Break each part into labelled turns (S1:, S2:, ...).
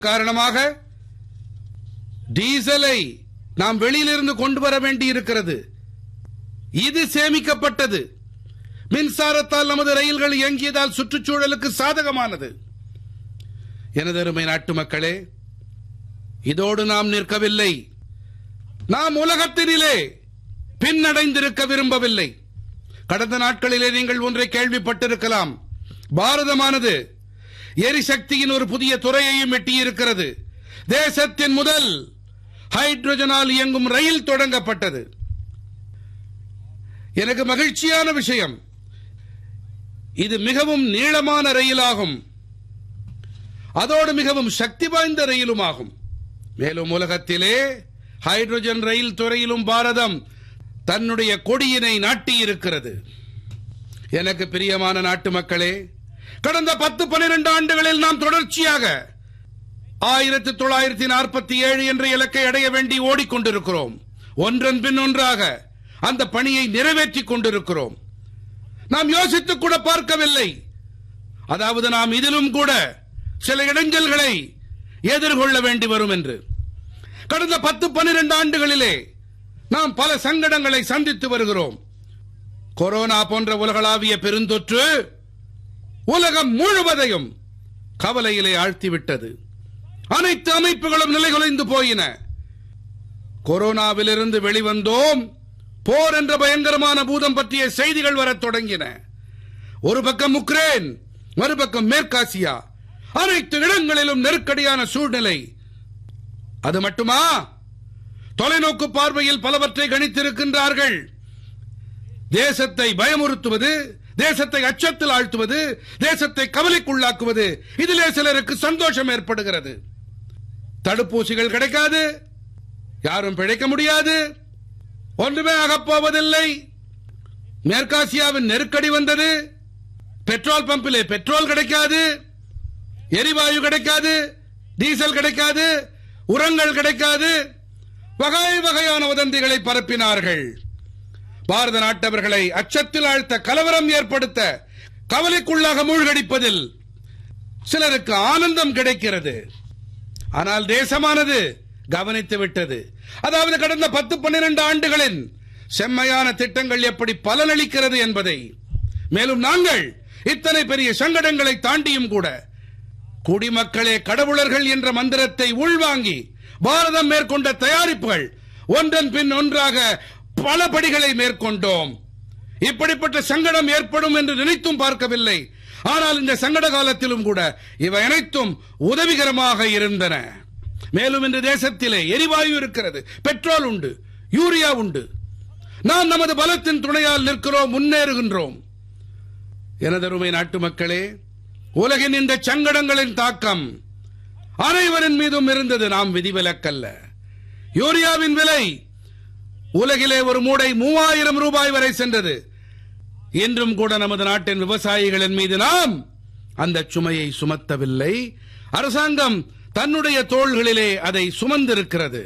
S1: காரணமாக டீசலை நாம் வெளியிலிருந்து கொண்டு வர வேண்டி இருக்கிறது இது சேமிக்கப்பட்டது மின்சாரத்தால் நமது ரயில்கள் இயங்கியதால் சுற்றுச்சூழலுக்கு சாதகமானது எனதருமை நாட்டு மக்களே இதோடு நாம் நிற்கவில்லை நாம் உலகத்தினிலே பின்னடைந்திருக்க விரும்பவில்லை கடந்த நாட்களிலே நீங்கள் ஒன்றை கேள்விப்பட்டிருக்கலாம் பாரதமானது எரிசக்தியின் ஒரு புதிய துறையையும் எட்டியிருக்கிறது தேசத்தின் முதல் ஹைட்ரஜனால் இயங்கும் ரயில் தொடங்கப்பட்டது எனக்கு மகிழ்ச்சியான விஷயம் இது மிகவும் நீளமான ரயிலாகும் அதோடு மிகவும் சக்தி வாய்ந்த ரயிலுமாகும் மேலும் உலகத்திலே ஹைட்ரஜன் ரயில் துறையிலும் பாரதம் தன்னுடைய கொடியினை நாட்டியிருக்கிறது எனக்கு பிரியமான நாட்டு மக்களே கடந்த பத்து பனிரெண்டு ஆண்டுகளில் நாம் தொடர்ச்சியாக ஆயிரத்தி தொள்ளாயிரத்தி நாற்பத்தி ஏழு என்ற இலக்கை அடைய வேண்டி ஓடிக்கொண்டிருக்கிறோம் ஒன்றன் பின் ஒன்றாக அந்த பணியை நிறைவேற்றிக் கொண்டிருக்கிறோம் நாம் யோசித்துக் கூட பார்க்கவில்லை அதாவது நாம் இதிலும் கூட சில இடைஞ்சல்களை எதிர்கொள்ள வேண்டி வரும் என்று கடந்த பத்து பனிரெண்டு ஆண்டுகளிலே நாம் பல சங்கடங்களை சந்தித்து வருகிறோம் கொரோனா போன்ற உலகளாவிய பெருந்தொற்று உலகம் முழுவதையும் கவலையிலே ஆழ்த்திவிட்டது அனைத்து அமைப்புகளும் நிலைகுலைந்து போயின கொரோனாவிலிருந்து வெளிவந்தோம் போர் என்ற பயங்கரமான பூதம் பற்றிய செய்திகள் வரத் தொடங்கின ஒரு பக்கம் உக்ரைன் மறுபக்கம் மேற்காசியா அனைத்து இடங்களிலும் நெருக்கடியான சூழ்நிலை அது மட்டுமா தொலைநோக்கு பார்வையில் பலவற்றை கணித்திருக்கின்றார்கள் தேசத்தை பயமுறுத்துவது தேசத்தை அச்சத்தில் ஆழ்த்துவது தேசத்தை கவலைக்குள்ளாக்குவது இதிலே சிலருக்கு சந்தோஷம் ஏற்படுகிறது தடுப்பூசிகள் கிடைக்காது யாரும் பிழைக்க முடியாது ஒன்றுமே ஆகப்போவதில்லை மேற்காசியாவின் நெருக்கடி வந்தது பெட்ரோல் பம்பிலே பெட்ரோல் கிடைக்காது எரிவாயு கிடைக்காது டீசல் கிடைக்காது உரங்கள் கிடைக்காது வகை வகையான வதந்திகளை பரப்பினார்கள் பாரத நாட்டவர்களை அச்சத்தில் ஆழ்த்த கலவரம் ஏற்படுத்த கவலைக்குள்ளாக மூழ்கடிப்பதில் சிலருக்கு ஆனந்தம் கிடைக்கிறது ஆனால் தேசமானது கவனித்து விட்டது அதாவது கடந்த பத்து பன்னிரண்டு ஆண்டுகளின் செம்மையான திட்டங்கள் எப்படி பலனளிக்கிறது என்பதை மேலும் நாங்கள் இத்தனை பெரிய சங்கடங்களை தாண்டியும் கூட குடிமக்களே கடவுளர்கள் என்ற மந்திரத்தை உள்வாங்கி பாரதம் மேற்கொண்ட தயாரிப்புகள் ஒன்றன் பின் ஒன்றாக பல படிகளை மேற்கொண்டோம் இப்படிப்பட்ட சங்கடம் ஏற்படும் என்று நினைத்தும் பார்க்கவில்லை ஆனால் இந்த சங்கட காலத்திலும் கூட இவை அனைத்தும் உதவிகரமாக இருந்தன மேலும் இந்த தேசத்திலே எரிவாயு இருக்கிறது பெட்ரோல் உண்டு யூரியா உண்டு நாம் நமது பலத்தின் துணையால் நிற்கிறோம் முன்னேறுகின்றோம் எனதருமை நாட்டு மக்களே உலகின் இந்த சங்கடங்களின் தாக்கம் அனைவரின் மீதும் இருந்தது நாம் விதிவிலக்கல்ல யூரியாவின் விலை உலகிலே ஒரு மூடை மூவாயிரம் ரூபாய் வரை சென்றது இன்றும் கூட நமது நாட்டின் விவசாயிகளின் மீது நாம் அந்த சுமையை சுமத்தவில்லை அரசாங்கம் தன்னுடைய தோள்களிலே அதை சுமந்திருக்கிறது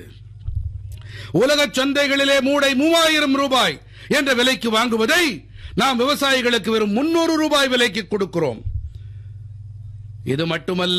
S1: உலக சந்தைகளிலே மூடை மூவாயிரம் ரூபாய் என்ற விலைக்கு வாங்குவதை நாம் விவசாயிகளுக்கு வெறும் முன்னூறு ரூபாய் விலைக்கு கொடுக்கிறோம் இது மட்டுமல்ல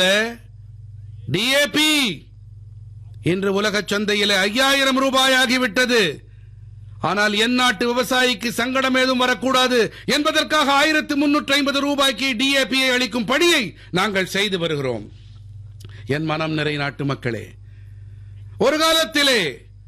S1: டிஏபி இன்று உலக சந்தையிலே ஐயாயிரம் ரூபாய் ஆகிவிட்டது ஆனால் என் நாட்டு விவசாயிக்கு சங்கடம் ஏதும் வரக்கூடாது என்பதற்காக ஆயிரத்து முன்னூற்றி ஐம்பது ரூபாய்க்கு டிஏபியை அளிக்கும் பணியை நாங்கள் செய்து வருகிறோம் என் மனம் நிறை நாட்டு மக்களே ஒரு காலத்திலே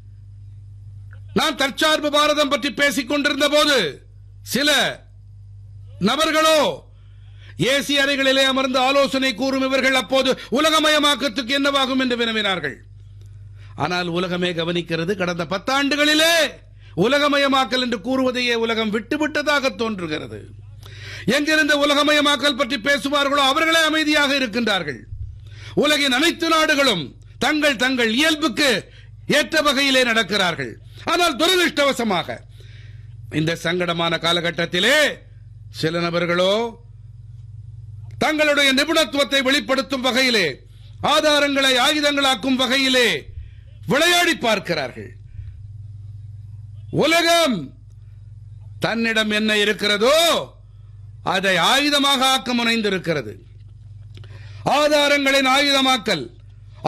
S1: நான் தற்சார்பு பாரதம் பற்றி பேசிக் கொண்டிருந்த போது சில நபர்களோ ஏசி அறைகளிலே அமர்ந்து ஆலோசனை கூறும் இவர்கள் அப்போது உலகமயமாக்கத்துக்கு என்னவாகும் என்று வினவினார்கள் ஆனால் உலகமே கவனிக்கிறது கடந்த பத்தாண்டுகளிலே உலகமயமாக்கல் என்று கூறுவதையே உலகம் விட்டுவிட்டதாக தோன்றுகிறது எங்கிருந்து உலகமயமாக்கல் பற்றி பேசுவார்களோ அவர்களே அமைதியாக இருக்கின்றார்கள் உலகின் அனைத்து நாடுகளும் தங்கள் தங்கள் இயல்புக்கு ஏற்ற வகையிலே நடக்கிறார்கள் ஆனால் துரதிருஷ்டவசமாக இந்த சங்கடமான காலகட்டத்திலே சில நபர்களோ தங்களுடைய நிபுணத்துவத்தை வெளிப்படுத்தும் வகையிலே ஆதாரங்களை ஆயுதங்களாக்கும் வகையிலே விளையாடி பார்க்கிறார்கள் உலகம் தன்னிடம் என்ன இருக்கிறதோ அதை ஆயுதமாக ஆக்க முனைந்திருக்கிறது ஆதாரங்களின் ஆயுதமாக்கல்